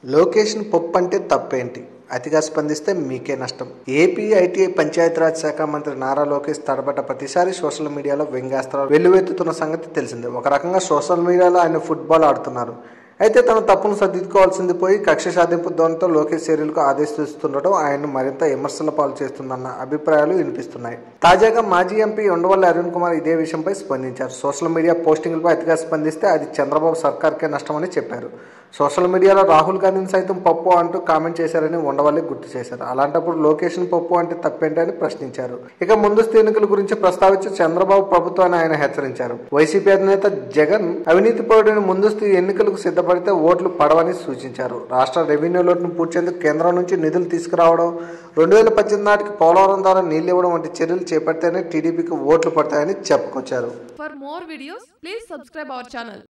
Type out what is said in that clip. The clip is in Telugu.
లోకేషన్ పప్పు అంటే తప్పేంటి అతిగా స్పందిస్తే మీకే నష్టం ఏపీ ఐటీఐ పంచాయతీరాజ్ శాఖ మంత్రి నారా లోకేష్ తడబడ్డ ప్రతిసారి సోషల్ మీడియాలో వ్యంగ్యాస్త్రాలు వెల్లువెత్తుతున్న సంగతి తెలిసిందే ఒక రకంగా సోషల్ మీడియాలో ఆయన ఫుట్బాల్ ఆడుతున్నారు అయితే తన తప్పును సర్దిద్దుకోవాల్సింది పోయి కక్ష సాధింపు ధోరణితో లోకేష్ చర్యలకు ఆదేశిస్తుండటం ఆయన్ను మరింత విమర్శల పాలు చేస్తుందన్న అభిప్రాయాలు వినిపిస్తున్నాయి తాజాగా మాజీ ఎంపీ ఉండవల్లి అరుణ్ కుమార్ ఇదే విషయంపై స్పందించారు సోషల్ మీడియా పోస్టింగ్లపై అతిగా స్పందిస్తే అది చంద్రబాబు సర్కార్కే నష్టమని చెప్పారు సోషల్ మీడియాలో రాహుల్ గాంధీని సైతం పప్పు అంటూ కామెంట్ చేశారని ఉండవల్లి గుర్తు చేశారు అలాంటప్పుడు లోకేషన్ పప్పు అంటే తప్పేంటని ప్రశ్నించారు ఇక ముందస్తు ఎన్నికల గురించి ప్రస్తావించి చంద్రబాబు ప్రభుత్వాన్ని ఆయన హెచ్చరించారు వైసీపీ అధినేత జగన్ అవినీతి పరుడైన ముందస్తు ఎన్నికలకు సిద్ధపడితే ఓట్లు పడవని సూచించారు రాష్ట్ర రెవెన్యూ లోటును పూడ్చేందుకు కేంద్రం నుంచి నిధులు తీసుకురావడం రెండు వేల పద్దెనిమిది నాటికి పోలవరం ద్వారా నీళ్లు ఇవ్వడం వంటి చర్యలు చేపడితేనే టీడీపీకి ఓట్లు పడతాయని చెప్పుకొచ్చారు For more videos, please subscribe our channel.